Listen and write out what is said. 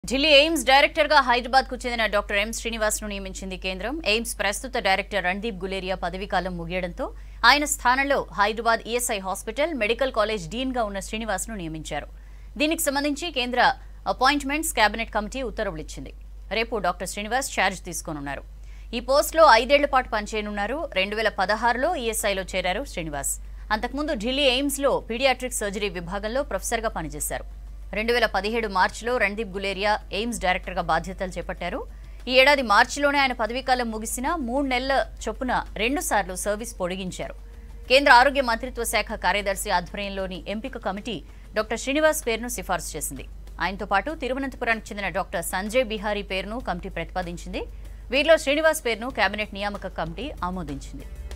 Delhi AIIMS director గా హైదరాబాద్ కు చెందిన డాక్టర్ ఎం శ్రీనివాస్ ను నియమించింది కేంద్రం ఎయిమ్స్ ప్రస్తుత డైరెక్టర్ రణ్దీప్ గులేరియా పదవీకాలం ముగియడంతో ఆయన స్థానంలో Hyderabad ESI hospital medical college dean గా ఉన్న శ్రీనివాస్ ను నియమించారు దీనికి సంబంధించి కేంద్ర అపాయింట్మెంట్స్ కేబినెట్ కమిటీ ఉత్తర్వులు ఇచ్చింది రేపు డాక్టర్ శ్రీనివాస్ ఛార్జ్ తీసుకోనున్నారు ఈ పోస్టులో ఐదేళ్ల పాటు పనిచేయనున్నారు రెండు వేల పదహారులో ఈఎస్ఐలో చేరారు శ్రీనివాస్ అంతకుముందు ఢిల్లీ ఎయిమ్స్లో పీడియాట్రిక్ సర్జరీ విభాగంలో ప్రొఫెసర్గా పనిచేశారు రెండు వేల పదిహేడు మార్చిలో రణ్దీప్ గులేరియా ఎయిమ్స్ డైరెక్టర్గా బాధ్యతలు చేపట్టారు ఈ ఏడాది మార్చిలోనే ఆయన పదవీకాలం ముగిసిన మూడు నెలల చొప్పున రెండుసార్లు సర్వీస్ పొడిగించారు కేంద్ర ఆరోగ్య మంత్రిత్వ శాఖ కార్యదర్శి ఆధ్వర్యంలోని ఎంపిక కమిటీ డాక్టర్ శ్రీనివాస్ పేరును సిఫార్సు చేసింది ఆయనతో పాటు తిరువనంతపురానికి చెందిన డాక్టర్ సంజయ్ బిహారీ పేరును కమిటీ ప్రతిపాదించింది వీరిలో శ్రీనివాస్ పేరును కేబినెట్ నియామక కమిటీ ఆమోదించింది